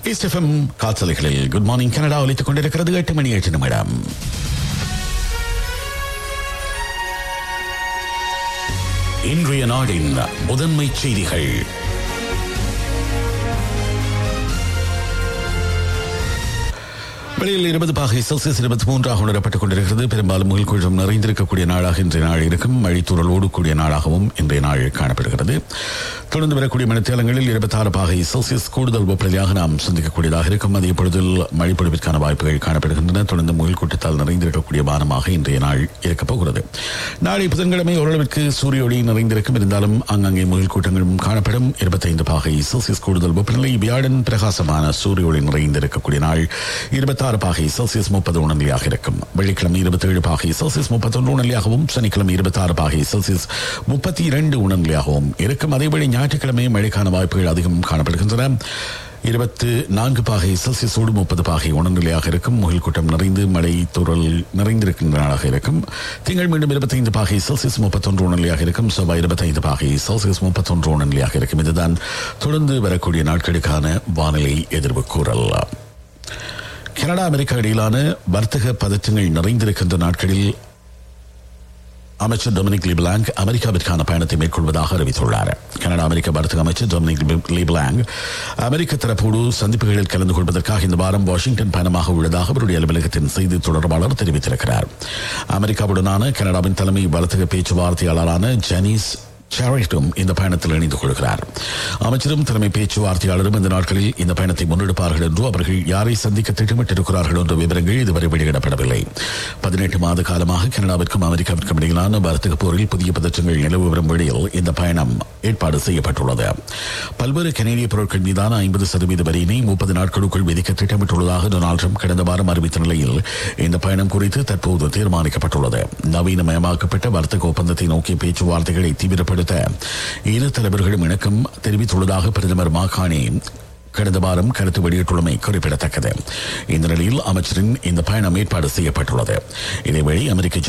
SFM காற்றலைகளில் good morning Canada ஒலித்துக் கொண்டிருக்கிறது எட்டு மணி எட்டு நிமிடம் இன்றைய நாடின் முதன்மை செய்திகள் வெளியில் இருபது பாகை செல்சியஸ் இருபத்தி மூன்றாக உணரப்பட்டுக் கொண்டிருக்கிறது பெரும்பாலும் முகில் குழம் நிறைந்திருக்கக்கூடிய நாளாக இன்றைய நாள் இருக்கும் மழைத்தூரல் ஓடக்கூடிய நாளாகவும் இன்றைய நாள் காணப்படுகிறது தொடர்ந்து வரக்கூடிய மணித்தேலங்களில் இருபத்தாறு பாகை செல்சியஸ் கூடுதல் வெப்பநிலையாக நாம் சந்திக்கக்கூடியதாக இருக்கும் அதே பொழுதில் மழைப்பொழிவிற்கான வாய்ப்புகள் காணப்படுகின்றன தொடர்ந்து முகில் கூட்டத்தால் நிறைந்திருக்கக்கூடிய வானமாக இன்றைய நாள் இருக்கப் போகிறது நாளை புதன்கிழமை ஓரளவிற்கு சூரிய ஒளி நிறைந்திருக்கும் இருந்தாலும் அங்கங்கே முகில் கூட்டங்களும் காணப்படும் இருபத்தைந்து பாகை செல்சியஸ் கூடுதல் வெப்பநிலை வியாழன் பிரகாசமான சூரிய ஒளி நிறைந்திருக்கக்கூடிய நாள் இருபத்தாறு பாகை செல்சியஸ் முப்பது உணர்நிலையாக இருக்கும் வெள்ளிக்கிழமை இருபத்தேழு பாகை செல்சியஸ் முப்பத்தொன்று உணர்நிலையாகவும் சனிக்கிழமை இருபத்தாறு பாகை செல்சியஸ் முப்பத்தி இரண்டு உணர்நிலையாகவும் இருக்கும் அதேபடி ஞாயிற்றுக்கிழமை மழைக்கான வாய்ப்புகள் அதிகம் காணப்படுகின்றன இருபத்து நான்கு பாகை செல்சியஸோடு முப்பது பாகை உணர்நிலையாக இருக்கும் முகில் கூட்டம் நிறைந்து மழை துறல் நிறைந்திருக்கின்ற நாளாக இருக்கும் திங்கள் மீண்டும் இருபத்தைந்து பாகை செல்சியஸ் முப்பத்தொன்று உணர்நிலையாக இருக்கும் செவ்வாய் இருபத்தைந்து பாகை செல்சியஸ் முப்பத்தொன்று உணர்நிலையாக இருக்கும் இதுதான் தொடர்ந்து வரக்கூடிய நாட்களுக்கான வானிலை எதிர்வு கூறல் கனடா அமெரிக்கா இடையிலான வர்த்தக பதற்றங்கள் நிறைந்திருக்கின்ற நாட்களில் அமைச்சர் டொமினிக் லிபிலாங் அமெரிக்காவிற்கான பயணத்தை மேற்கொள்வதாக அறிவித்துள்ளார் கனடா அமெரிக்க வர்த்தக அமைச்சர் டொமினிக் லிபிலாங் அமெரிக்க தரப்போடு சந்திப்புகளில் கலந்து கொள்வதற்காக இந்த வாரம் வாஷிங்டன் பயணமாக உள்ளதாக அவருடைய அலுவலகத்தின் செய்தி தொடர்பாளர் தெரிவித்திருக்கிறார் அமெரிக்காவுடனான கனடாவின் தலைமை வர்த்தக பேச்சுவார்த்தையாளரான ஜெனிஸ் சாரிட்டும் இந்த பயணத்தில் இணைந்து கொள்கிறார் அமைச்சரும் தலைமை பேச்சுவார்த்தையாளரும் இந்த நாட்களில் இந்த பயணத்தை முன்னெடுப்பார்கள் என்று அவர்கள் யாரை சந்திக்க திட்டமிட்டிருக்கிறார்கள் என்ற விவரங்கள் இதுவரை வெளியிடப்படவில்லை பதினெட்டு மாத காலமாக கனடாவிற்கும் அமெரிக்காவிற்கும் இடையிலான வர்த்தக போரில் புதிய பதற்றங்கள் நிலவு வரும் வேளையில் இந்த பயணம் ஏற்பாடு செய்யப்பட்டுள்ளது பல்வேறு கனேடிய பொருட்கள் மீதான ஐம்பது சதவீத வரியினை முப்பது நாட்களுக்குள் விதிக்க திட்டமிட்டுள்ளதாக டொனால்ட் ட்ரம்ப் கடந்த வாரம் அறிவித்த நிலையில் இந்த பயணம் குறித்து தற்போது தீர்மானிக்கப்பட்டுள்ளது நவீனமயமாக்கப்பட்ட வர்த்தக ஒப்பந்தத்தை நோக்கிய பேச்சுவார்த்தைகளை தீவிரப்படுத்த இரு தலைவர்களும் இணக்கம் தெரிவித்துள்ளதாக பிரதமர் மாகாணி கடந்த வாரம் கருத்து வெளியிட்டுள்ளமை குறிப்பிடத்தக்கது இந்த நிலையில் அமைச்சரின் இந்த பயணம் ஏற்பாடு செய்யப்பட்டுள்ளது இதேவேளை அமெரிக்க